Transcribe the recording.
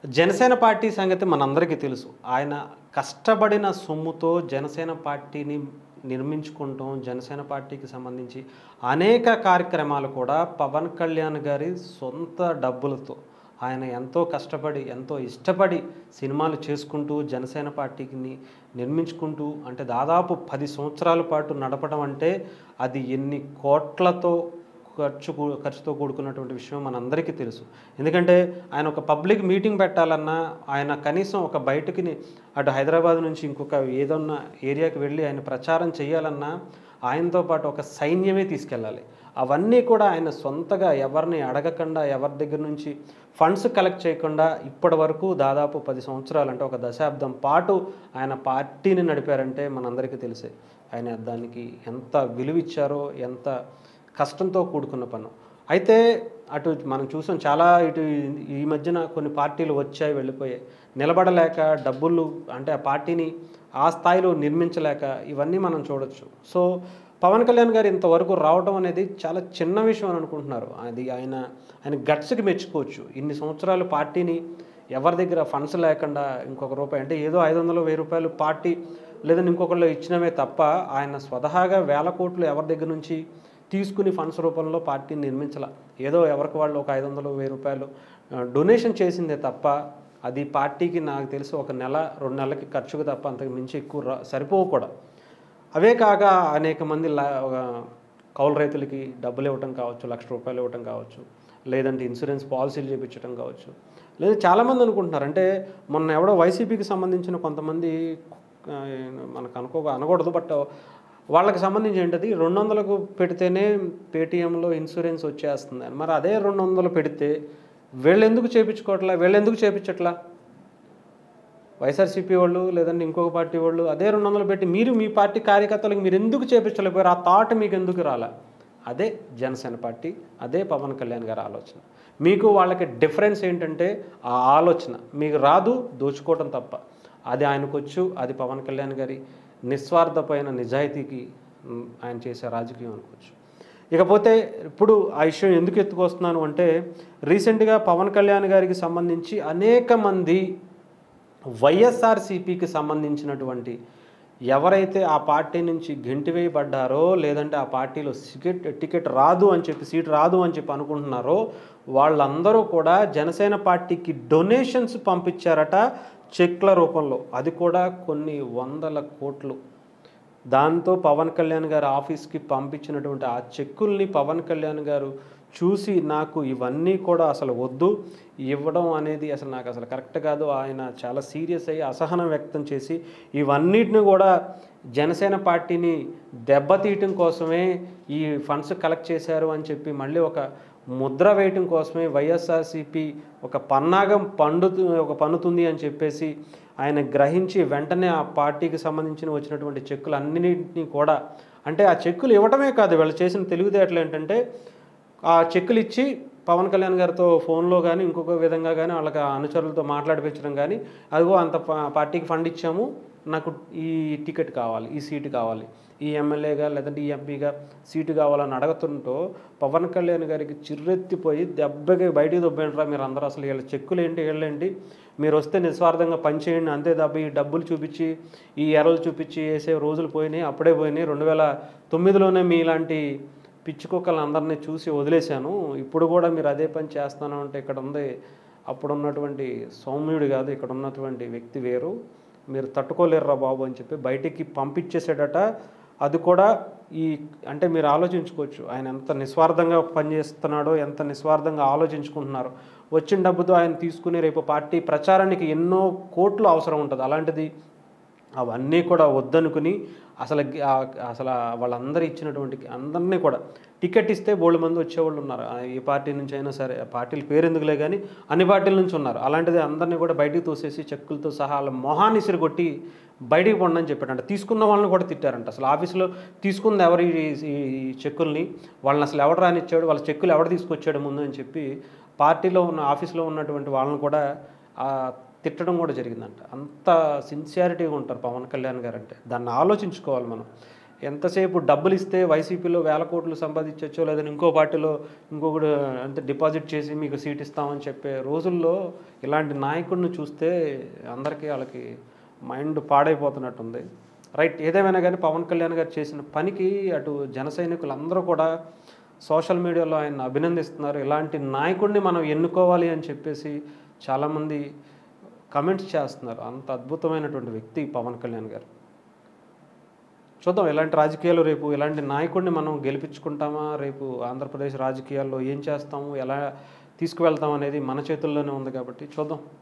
Janasena party సంగతి మనందరికీ తెలుసు ఆయన కష్టపడిన సొమ్ముతో జనసేన పార్టీని నిర్మించుకుంటాం జనసేన పార్టీకి సంబంధించి అనేక కార్యక్రమాలు కూడా పవన్ కళ్యాణ్ గారి సొంత డబ్బులతో ఆయన ఎంతో కష్టపడి ఎంతో ఇష్టపడి సినిమాలు చేసుకుంటూ జనసేన పార్టీని నిర్మించుకుంటూ అంటే దాదాపు పది సంవత్సరాల పాటు నడపడం అంటే అది ఎన్ని కోట్లతో ఖర్చు కూ- ఖర్చుతో కూడుకున్నటువంటి విషయం మనందరికీ తెలుసు ఎందుకంటే ఆయన ఒక పబ్లిక్ మీటింగ్ పెట్టాలన్నా ఆయన కనీసం ఒక బయటకి ని- అటు హైదరాబాద్ నుంచి ఇంకొక ఏదన్నా ఏరియాకి వెళ్ళి ఆయన ప్రచారం చేయాలన్నా ఆయనతో పాటు ఒక సైన్యమే తీసుకెళ్ళాలి అవన్నీ కూడా ఆయన సొంతగా ఎవరిని అడగకుండా ఎవరి దగ్గర నుంచి ఫండ్స్ కలెక్ట్ చేయకుండా ఇప్పటి వరకు దాదాపు పది సంవత్సరాలు అంటే ఒక దశాబ్దం పాటు ఆయన పార్టీని నడిపారంటే మనందరికీ తెలిసే ఆయన దానికి ఎంత విలువ ఇచ్చారో ఎంత కష్టంతో కూడుకున్న పను అయితే అటు మనం చూసాం చాలా ఇటు ఈ మధ్యన కొన్ని పార్టీలు వచ్చాయి వెళ్ళిపోయాయి నిలబడలేక డబ్బులు అంటే ఆ పార్టీని ఆ స్థాయిలో నిర్మించలేక ఇవన్నీ మనం చూడొచ్చు సో పవన్ కళ్యాణ్ గారు ఇంతవరకు రావడం అనేది చాలా చిన్న విషయం అని అనుకుంటున్నారు అది ఆయన ఆయన గట్స్కి మెచ్చుకోవచ్చు ఇన్ని సంవత్సరాలు పార్టీని ఎవరి దగ్గర ఫండ్స్ లేకుండా ఇంకొక రూపాయి అంటే ఏదో ఐదు వందలు వెయ్యి రూపాయలు పార్టీ లేదంటే ఇంకొకళ్ళు ఇచ్చినవే తప్ప ఆయన స్వతహాగా వేల కోట్లు ఎవరి దగ్గర నుంచి తీసుకుని ఫండ్స్ రూపంలో పార్టీని నిర్మించాల ఏదో ఎవరికి వాళ్ళు ఒక ఐదు వందలు వెయ్యి రూపాయలు ఆ, డొనేషన్ చేసిందే తప్ప అది పార్టీకి నాకు తెలిసి ఒక నెల రెండు నెలలకి ఖర్చుకు తప్ప అంతకు మించి ఎక్కువ రా సరిపోవు కూడా అవే కాక అనేక మంది లా- ఒక కౌలు రైతులకి డబ్బులు ఇవ్వటం కావచ్చు లక్ష రూపాయలు ఇవ్వటం కావచ్చు లేదంటే ఇన్సూరెన్స్ పాలసీలు చేయించడం కావచ్చు లేదా చాలామంది అనుకుంటున్నారు అంటే మొన్న ఎవడో వైసీపీకి సంబంధించిన కొంతమంది ఆ, మనకు అనుకో అనకూడదు బట్ వాళ్ళకి సంబంధించి ఏంటది రెండు వందలకు పెడితేనే పేటీఎంలో ఇన్సూరెన్స్ వచ్చేస్తుంది అని మరి అదే రెండు వందలు పెడితే వీళ్ళు ఎందుకు చేయించుకోవట్లా వీళ్ళు ఎందుకు చేయించట్లా వైఎస్ఆర్సీపీ వాళ్ళు లేదంటే ఇంకొక పార్టీ వాళ్ళు అదే రెండు వందలు పెట్టి మీరు మీ పార్టీ కార్యకర్తలకు మీరు ఎందుకు చేపించలేకపోయారు ఆ థాట్ మీకు ఎందుకు రాలా అదే జనసేన పార్టీ అదే పవన్ కళ్యాణ్ గారి ఆలోచన మీకు వాళ్ళకి డిఫరెన్స్ ఏంటంటే ఆ ఆలోచన మీకు రాదు దోచుకోవటం తప్ప అది ఆయనకు వచ్చు అది పవన్ కళ్యాణ్ గారి నిస్వార్థమైన నిజాయితీకి మ్, ఆయన చేసే రాజకీయం అనుకోవచ్చు ఇకపోతే ఇప్పుడు ఆ విషయం ఎందుకు ఎత్తుకొస్తున్నాను అంటే రీసెంట్గా పవన్ కళ్యాణ్ గారికి సంబంధించి అనేక మంది వైఎస్ఆర్సీపీకి సంబంధించినటువంటి ఎవరైతే ఆ పార్టీ నుంచి గెంటివేయబడ్డారో లేదంటే ఆ పార్టీలో టికెట్ టికెట్ రాదు అని చెప్పి సీట్ రాదు అని చెప్పి అనుకుంటున్నారో వాళ్ళందరూ కూడా జనసేన పార్టీకి డొనేషన్స్ పంపించారట చెక్ల రూపంలో అది కూడా కొన్ని వందల కోట్లు దాంతో పవన్ కళ్యాణ్ గారు ఆఫీస్కి పంపించినటువంటి ఆ చెక్కుల్ని పవన్ కళ్యాణ్ గారు చూసి నాకు ఇవన్నీ కూడా అసలు వద్దు ఇవ్వడం అనేది అసలు నాకు అసలు కరెక్ట్ కాదు ఆయన చాలా సీరియస్ అయ్యి అసహనం వ్యక్తం చేసి ఇవన్నిటిని కూడా జనసేన పార్టీని దెబ్బతీయటం కోసమే ఈ ఫండ్స్ కలెక్ట్ చేశారు అని చెప్పి మళ్ళీ ఒక ముద్ర వేయటం కోసమే వైఎస్ఆర్సీపీ ఒక పన్నాగం పండు ఒక పన్నుతుంది అని చెప్పేసి ఆయన గ్రహించి వెంటనే ఆ పార్టీకి సంబంధించిన వచ్చినటువంటి చెక్కులు అన్నిటినీ కూడా అంటే ఆ చెక్కులు ఇవ్వటమే కాదు వీళ్ళు చేసిన తెలివితేటలు ఏంటంటే ఆ చెక్కులు ఇచ్చి పవన్ కళ్యాణ్ గారితో ఫోన్లో కానీ ఇంకొక విధంగా కానీ వాళ్ళకి ఆ అనుచరులతో మాట్లాడిపించడం కానీ అదిగో అంత పా- పార్టీకి ఫండ్ ఇచ్చాము నాకు ఈ టికెట్ కావాలి ఈ సీటు కావాలి ఈ ఎమ్మెల్యేగా లేదంటే ఈ ఎంపీగా సీటు కావాలని అడుగుతుంటూ పవన్ కళ్యాణ్ గారికి చిర్రెత్తిపోయి దెబ్బకి బయటికి దొబ్బేంట్రా మీరు అందరూ అసలు వీళ్ళ చెక్కులు ఏంటి వీళ్ళేంటి మీరు వస్తే నిస్వార్థంగా పనిచేయండి అంతే తప్ప ఈ డబ్బులు చూపించి ఈ ఎర్రలు చూపించి వేసే రోజులు పోయినాయి అప్పుడే పోయినాయి రెండు వేల తొమ్మిదిలోనే మీలాంటి పిచ్చి కుక్కలను అందరినీ చూసి వదిలేశాను ఇప్పుడు కూడా మీరు అదే పని చేస్తాను అంటే ఇక్కడ ఉంది అప్పుడు ఉన్నటువంటి సౌమ్యుడు కాదు ఇక్కడ ఉన్నటువంటి వ్యక్తి వేరు మీరు తట్టుకోలేరురా బాబు అని చెప్పి బయటికి పంపించేసాడట అది కూడా ఈ అంటే మీరు ఆలోచించుకోవచ్చు ఆయన ఎంత నిస్వార్థంగా పనిచేస్తున్నాడో ఎంత నిస్వార్థంగా ఆలోచించుకుంటున్నారో వచ్చిన డబ్బుతో ఆయన తీసుకుని రేపు పార్టీ ప్రచారానికి ఎన్నో కోట్లు అవసరం ఉంటుంది అలాంటిది అవన్నీ కూడా వద్దనుకుని అసలు గి- ఆ- అసలు ఆ వాళ్ళందరూ ఇచ్చినటువంటి అందరినీ కూడా టికెట్ ఇస్తే బోళ్ళు మంది వచ్చేవాళ్ళు ఉన్నారు ఆ ఏ పార్టీ నుంచి అయినా సరే ఆ పార్టీల పేరు ఎందుకులే కానీ అన్ని పార్టీల నుంచి ఉన్నారు అలాంటిది అందరినీ కూడా బయటికి తోసేసి చెక్కులతో సహా వాళ్ళ మొహాన్ని ఇసిరి కొట్టి బయటికి పొండని చెప్పాడంట తీసుకున్న వాళ్ళని కూడా తిట్టారంట అసలు ఆఫీసులో తీసుకుంది ఎవరు ఈ ఈ చెక్కుల్ని వాళ్ళని అసలు ఎవడు రానిచ్చాడు వాళ్ళ చెక్కులు ఎవడు తీసుకొచ్చాడు ముందు అని చెప్పి పార్టీలో ఉన్న ఆఫీస్లో ఉన్నటువంటి వాళ్ళని కూడా ఆ తిట్టడం కూడా జరిగిందంట అంత సిన్సియారిటీగా ఉంటారు పవన్ కళ్యాణ్ గారు అంటే దాన్ని ఆలోచించుకోవాలి మనం ఎంతసేపు డబ్బులు ఇస్తే వైసీపీలో వేల కోట్లు సంపాదించవచ్చో లేదని ఇంకో పార్టీలో ఇంకొకటి అంత డిపాజిట్ చేసి మీకు సీట్ ఇస్తామని చెప్పే రోజుల్లో ఇలాంటి నాయకుడిని చూస్తే అందరికీ వాళ్ళకి మైండ్ పాడైపోతున్నట్టుంది రైట్ ఏదేమైనా కానీ పవన్ కళ్యాణ్ గారు చేసిన పనికి అటు జన సైనికులు అందరూ కూడా సోషల్ మీడియాలో ఆయన అభినందిస్తున్నారు ఇలాంటి నాయకుడిని మనం ఎన్నుకోవాలి అని చెప్పేసి చాలామంది కమెంట్స్ చేస్తున్నారు అంత అద్భుతమైనటువంటి వ్యక్తి పవన్ కళ్యాణ్ గారు చూద్దాం ఇలాంటి రాజకీయాలు రేపు ఇలాంటి నాయకుడిని మనం గెలిపించుకుంటామా రేపు ఆంధ్రప్రదేశ్ రాజకీయాల్లో ఏం చేస్తాము ఎలా తీసుకువెళ్తాం అనేది మన చేతుల్లోనే ఉంది కాబట్టి చూద్దాం